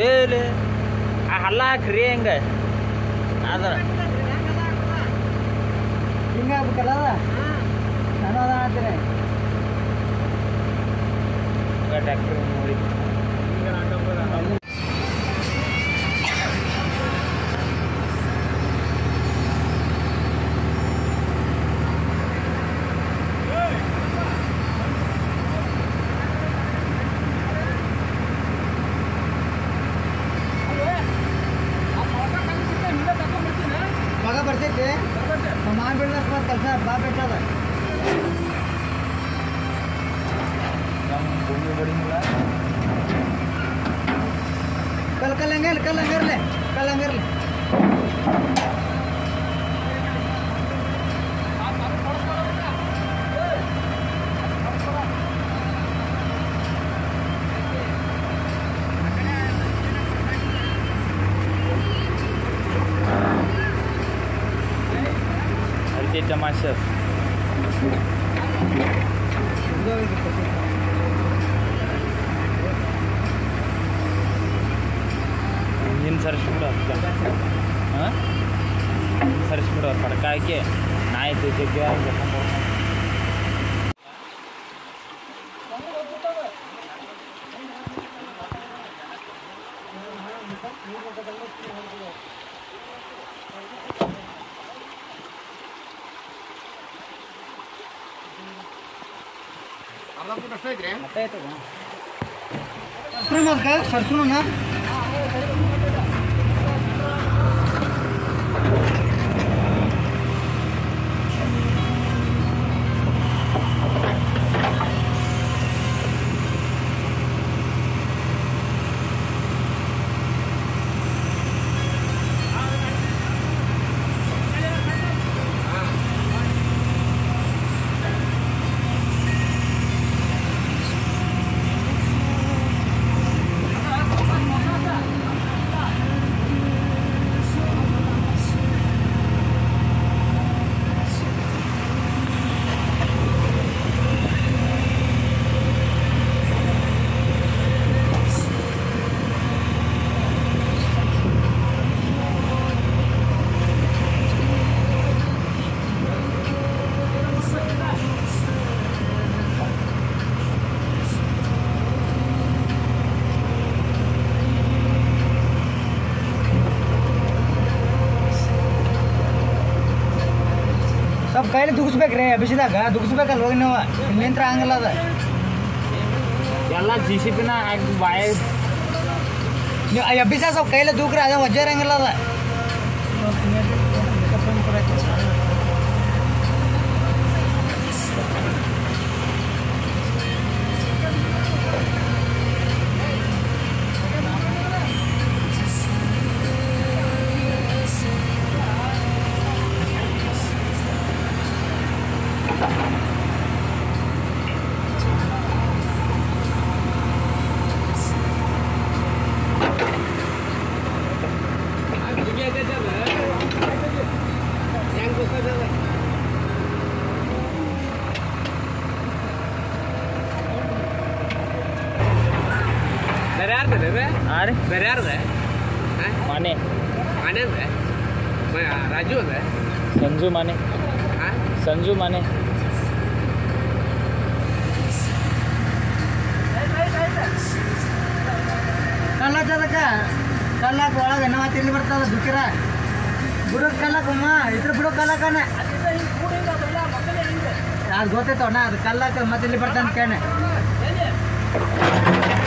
ಏಲಿ ಆ ಹಲ್ಲ ಹಾಕ್ರಿ ಹೆಂಗ ಅದ್ರ ಹಿಂಗಾಗ್ಬೇಕಲ್ಲ ಅದ ನಾನು ಅದ ಅಂತೀನಿ ಟ್ಯಾಕ್ಟ್ರಿ ನೋಡಿ ಮಗ ಬರ್ತೈತಿ ನಮ್ಮ ಮಾನ್ ಬಿಡ್ಲಕ್ಕ ಮತ್ತೆ ಕೆಲಸ ಬಾ ಬೆಟ್ಟದ ನಮ್ಮ ಭೂಮಿ ಬಡಿಂಗಿಲ್ಲ ಕಲ್ ಕಲ್ ಹಂಗಿರ್ಲಿ ಕಲ್ ಹಂಗಿರ್ಲಿ ಕಲ್ ಹಂಗಿರ್ಲಿ ಅಡಿಕೆ ತಮಾಷೆ ಇಂಜಿನ್ ಸರಿಸ್ಬಿಡು ಹಾಂ ಸರಿಸ್ಬಿಡು ಪಡ್ಕ ಹಾಕಿ ನಾಯಿ ಜಗ್ಗಿ ಸರ್ಸ್ರು ಅದಕ್ಕೆ ಸರ್ಸ್ರು ಸ್ವಲ್ಪ ಕೈಲಿ ದುಗಿಸ್ಬೇಕ್ರಿ ಬಿಸಿದಾಗ ದುಗಿಸ್ಬೇಕಲ್ಲ ಹೋಗಿ ನೀವು ಇಲ್ಲಿ ನಿಂತ್ರ ಹಂಗಲ್ಲ ಅದ ಎಲ್ಲ ಜಿ ಸಿ ಪಿನ ಹಾಕಿ ಬಾಯ ನೀವು ಆ ಎಬ್ಬಿಸ ಸ್ವಲ್ಪ ಕೈಲಿ ದೂಕ್ರಿ ಅದ ವಜ್ಜೆ ಇರಂಗಿಲ್ಲ ಅದ ಬೇರೆ ಯಾರ್ದು ರೀ ಹಾಂ ರೀ ಬೇರೆ ಯಾರ್ದು ಮನೆ ಮನೆ ಅಂದ್ರೆ ರಾಜು ಅಂದ್ರೆ ಸಂಜು ಮನೆ ಹಾಂ ಸಂಜು ಮನೆ ಕಲ್ಲಚ್ಚದಕ್ಕ ಕಲ್ಲಾಕ ಒಳಗೆ ಏನೋ ಮತ್ತೆ ಇಲ್ಲಿ ಬರ್ತದ ದುಕ್ಕಿರ ಬುಡಕ್ ಕಲ್ಲಕ್ಕಮ್ಮ ಇದ್ರ ಬುಡಕ್ ಕಲ್ಲಕ್ಕನೆ ಅದು ಗೊತ್ತೈತವ ನಾ ಅದು ಕಲ್ಲಾಕ ಮತ್ತೆ ಇಲ್ಲಿ ಬರ್ತಾನೆ ಕೇನೆ